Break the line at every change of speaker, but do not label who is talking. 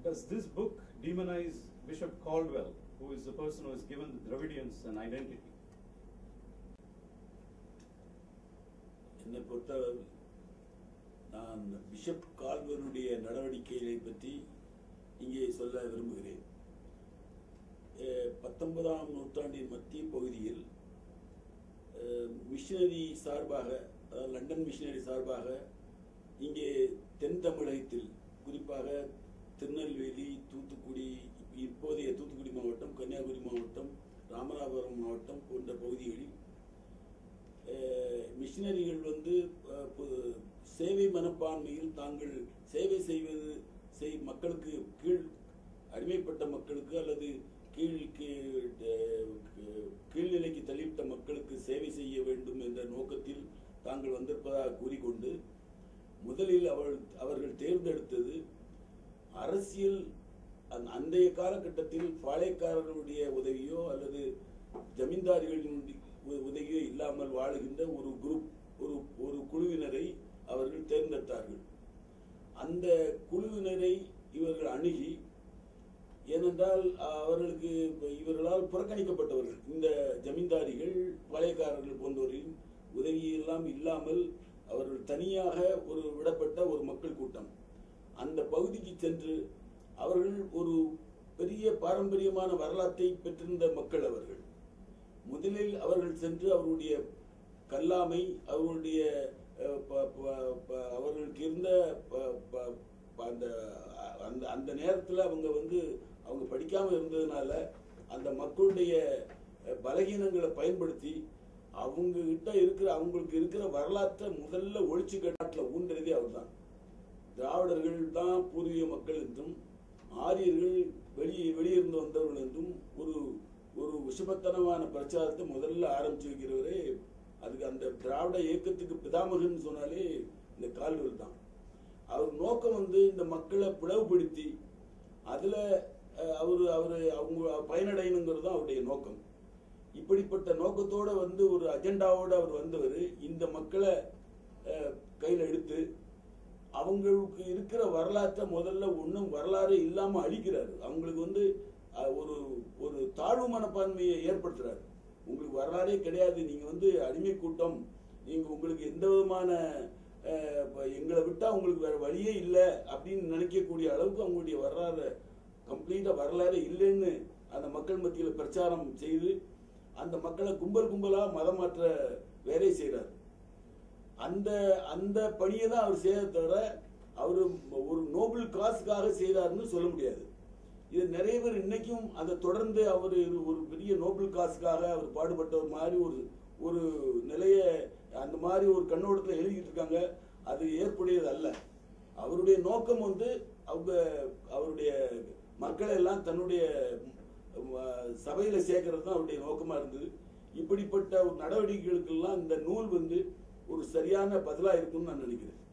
Does this book demonize Bishop Caldwell, who is the person who has given the Dravidians an identity?
என்னை பொறுத்தளவு நான் bishop கால்வனுடைய நடவடிக்கைகளை பற்றி இங்கே சொல்ல விரும்புகிறேன் அஹ், பத்தொன்பதாம் நூற்றாண்டின் மத்திய பகுதியில் அஹ், மிஷனரி சார்பாக அதாவது லண்டன் மிஷனரி சார்பாக இங்கே தென் தமிழகத்தில் குறிப்பாக திருநெல்வேலி தூத்துக்குடி இப்போதைய தூத்துக்குடி மாவட்டம் கன்னியாகுமரி மாவட்டம் ராமநாதபுரம் மாவட்டம் போன்ற பகுதிகளில் அஹ், மிஷனரிகள் வந்து அஹ், பு- சேவை மனப்பான்மையில் தாங்கள் சேவை செய்வது செய் மக்களுக்கு கீழ் அடிமைப்பட்ட மக்களுக்கு அல்லது கீழ் கீழ் அஹ், கீழ்நிலைக்கு தள்ளிவிட்ட மக்களுக்கு சேவை செய்ய வேண்டும் என்ற நோக்கத்தில் தாங்கள் வந்திருப்பதாக கூறிக்கொண்டு முதலில் அவள் அவர்கள் தேர்ந்தெடுத்தது அரசியல் அந்த- அன்றைய காலகட்டத்தில் பாளையக்காரர்களுடைய உதவியோ அல்லது ஜமீன்தாரிகளின் உ- உதவியோ இல்லாமல் வாழுகின்ற ஒரு குரூப் ஒரு ஒரு குழுவினரை அவர்கள் தேர்ந்தெடுத்தார்கள் அந்த குழுவினரை இவர்கள் அணுகி ஏனென்றால் அவர்களுக்கு இவர்களால் புறக்கணிக்கப்பட்டவர்கள் இந்த ஜமீன்தாரிகள் பாளையக்காரர்கள் போன்றவர்களின் உதவியெல்லாம் இல்லாமல் அவர்கள் தனியாக ஒரு விடப்பட்ட ஒரு மக்கள் கூட்டம் அந்த பகுதிக்கு சென்று அவர்கள் ஒரு பெரிய பாரம்பரியமான வரலாற்றை பெற்றிருந்த மக்கள் அவர்கள் முதலில் அவர்கள் சென்று அவருடைய கல்லாமை அவர்களுடைய அஹ், ப- ப- ப- அவர்களுக்கு இருந்த ப- ப- ப- அந்த அந்த அந்த நேரத்தில் அவங்க வந்து அவங்க படிக்காம இருந்ததுனால அந்த மக்களுடைய அஹ், பலகீனங்களை பயன்படுத்தி அவங்க கிட்ட இருக்கிற அவங்களுக்கு இருக்கிற வரலாற்றை முதல்ல ஒழிச்சு கட்டாட்டில் ஊன்றதே அவர்தான் திராவிடர்கள் தான் பூர்வீக மக்கள் என்றும் ஆரியர்கள் வெளியே வெளியிருந்து வந்தவர்கள் என்றும் ஒரு ஒரு விஷமத்தனமான பிரச்சாரத்தை முதல்ல ஆரம்பிச்சு வைக்கிறவரே அதுக்கு அந்த திராவிட இயக்கத்துக்கு பிதாமகன் சொன்னாலே இந்த கால்வல் தான் அவர் நோக்கம் வந்து இந்த மக்களை பிளவுபடுத்தி அதுல அஹ், அவரு அவரு அவங்க பயனடையணுங்கிறது தான் அவருடைய நோக்கம் இப்படிப்பட்ட நோக்கத்தோட வந்து ஒரு அஜெண்டாவோட அவர் வந்தவர் இந்த மக்களை அஹ், கையில எடுத்து அவங்களுக்கு இருக்கிற வரலாற்றை முதல்ல ஒன்றும் வரலாறு இல்லாம அழிக்கிறாரு அவங்களுக்கு வந்து அஹ், ஒரு ஒரு தாழ்வு மனப்பான்மையை ஏற்படுத்துறாரு உங்களுக்கு வரலாறே கிடையாது நீங்க வந்து அடிமை கூட்டம் நீங்க உங்களுக்கு எந்த விதமான அஹ், இப்ப எங்களை விட்டா உங்களுக்கு வேற வழியே இல்லை அப்படின்னு நினைக்கக்கூடிய அளவுக்கு அவங்களுடைய வரலாறு கம்ப்ளீட்டா வரலாறு இல்லைன்னு அந்த மக்கள் மத்தியில பிரச்சாரம் செய்து அந்த மக்களை கும்பல் கும்பலா மதம் மாற்ற வேலை செய்றாரு அந்த அந்த பணியை தான் அவர் செய்ய தவிர அவர் ஒரு நோபல் காசுக்காக செய்தாருன்னு சொல்ல முடியாது இது நிறைய பேர் இன்னைக்கும் அதை தொடர்ந்து அவர் ஒரு பெரிய நோபல் காசுக்காக அவர் பாடுபட்டவர் மாதிரி ஒரு ஒரு நிலைய அந்த மாதிரி ஒரு கண்ணோட்டத்தில் எழுதிட்டு இருக்காங்க அது ஏற்புடையது அல்ல அவருடைய நோக்கம் வந்து அவங்க அவருடைய மக்களை எல்லாம் தன்னுடைய ம- சபையில சேர்க்கறது தான் அவருடைய நோக்கமா இருந்தது இப்படிப்பட்ட ஒரு நடவடிக்கைகளுக்கெல்லாம் இந்த நூல் வந்து ஒரு சரியான பதிலா இருக்கும்னு நான் நினைக்கிறேன்